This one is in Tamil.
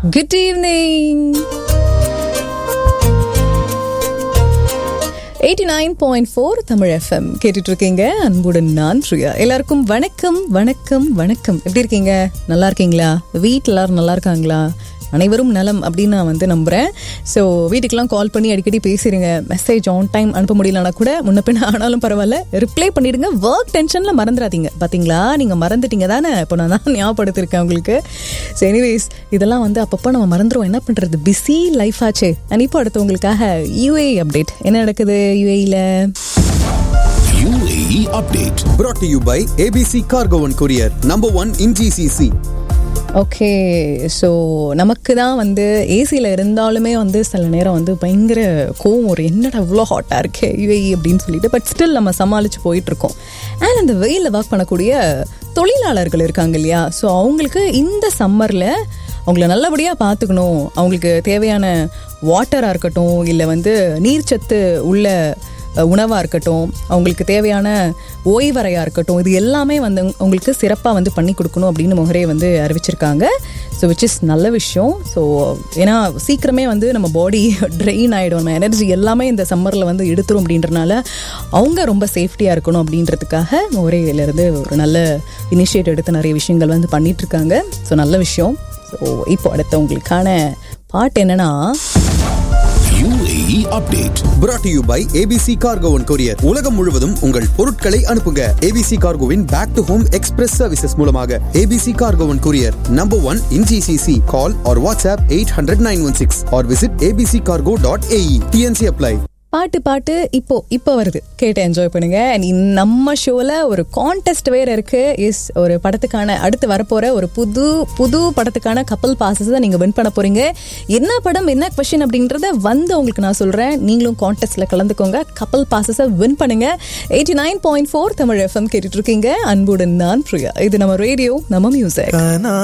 Good evening eighty nine point four Tamil FM கேட்டுட்டு இருக்கீங்க அன்புடன் நான் பிரியா எல்லாருக்கும் வணக்கம் வணக்கம் வணக்கம் எப்படி இருக்கீங்க நல்லா இருக்கீங்களா வீட்டில் எல்லாரும் நல்லா இருக்காங்களா அனைவரும் நலம் அப்படின்னு நான் வந்து நம்புகிறேன் ஸோ வீட்டுக்கெலாம் கால் பண்ணி அடிக்கடி பேசிடுங்க மெசேஜ் ஆன் டைம் அனுப்ப முடியலனா கூட முன்ன பின்ன ஆனாலும் பரவாயில்ல ரிப்ளை பண்ணிடுங்க ஒர்க் டென்ஷனில் மறந்துடாதீங்க பார்த்தீங்களா நீங்கள் மறந்துட்டீங்க தானே இப்போ நான் தான் ஞாபகப்படுத்திருக்கேன் உங்களுக்கு ஸோ எனிவேஸ் இதெல்லாம் வந்து அப்பப்போ நம்ம மறந்துடுவோம் என்ன பண்ணுறது பிஸி லைஃப் ஆச்சு நான் இப்போ அடுத்து உங்களுக்காக யூஏ அப்டேட் என்ன நடக்குது யூஏயில் UAE update. brought to you by ABC Cargo and Courier, number one in GCC. Okay so நமக்கு தான் வந்து ஏசியில் இருந்தாலுமே வந்து சில நேரம் வந்து பயங்கர கோவம் ஒரு என்னடா இவ்வளோ ஹாட்டாக இருக்கே யுஏஇ அப்படின்னு சொல்லிட்டு பட் ஸ்டில் நம்ம சமாளித்து போயிட்டுருக்கோம் அண்ட் அந்த வெயிலில் ஒர்க் பண்ணக்கூடிய தொழிலாளர்கள் இருக்காங்க இல்லையா ஸோ அவங்களுக்கு இந்த சம்மரில் அவங்கள நல்லபடியாக பார்த்துக்கணும் அவங்களுக்கு தேவையான வாட்டராக இருக்கட்டும் இல்லை வந்து நீர்ச்சத்து உள்ள உணவாக இருக்கட்டும் அவங்களுக்கு தேவையான ஓய்வறையாக இருக்கட்டும் இது எல்லாமே வந்து உங்களுக்கு சிறப்பாக வந்து பண்ணி கொடுக்கணும் அப்படின்னு முகரே வந்து அறிவிச்சிருக்காங்க ஸோ விச் இஸ் நல்ல விஷயம் ஸோ ஏன்னா சீக்கிரமே வந்து நம்ம பாடி ட்ரெயின் ஆகிடும் நம்ம எனர்ஜி எல்லாமே இந்த சம்மரில் வந்து எடுத்துரும் அப்படின்றனால அவங்க ரொம்ப சேஃப்டியாக இருக்கணும் அப்படின்றதுக்காக முகரையிலேருந்து ஒரு நல்ல இனிஷியேட் எடுத்து நிறைய விஷயங்கள் வந்து பண்ணிட்டு இருக்காங்க ஸோ நல்ல விஷயம் ஸோ இப்போ அடுத்த உங்களுக்கான பாட்டு என்னன்னா UAE update. brought to you by ABC Cargo and Courier. உலகம் முழுவதும் உங்கள் பொருட்களை அனுப்புங்க ABC Cargoவின் back to home express services மூலமாக ABC Cargo and Courier, number one in GCC. Call or WhatsApp 800-916 or visit abccargo.ae. TNC apply. பாட்டு பாட்டு இப்போ இப்போ வருது கேட்டு என்ஜாய் பண்ணுங்க அண்ட் நம்ம ஷோல ஒரு கான்டெஸ்ட் வேற இருக்கு இஸ் ஒரு படத்துக்கான அடுத்து வரப்போற ஒரு புது புது படத்துக்கான கப்பல் பாசஸ் நீங்க வின் பண்ண போறீங்க என்ன படம் என்ன கொஸ்டின் அப்படின்றத வந்து உங்களுக்கு நான் சொல்றேன் நீங்களும் கான்டெஸ்ட்ல கலந்துக்கோங்க கப்பல் பாசஸை வின் பண்ணுங்க eighty nine point four Tamil FM கேட்டுட்டு இருக்கீங்க அன்புடன் நான் பிரியா இது நம்ம ரேடியோ நம்ம மியூசிக்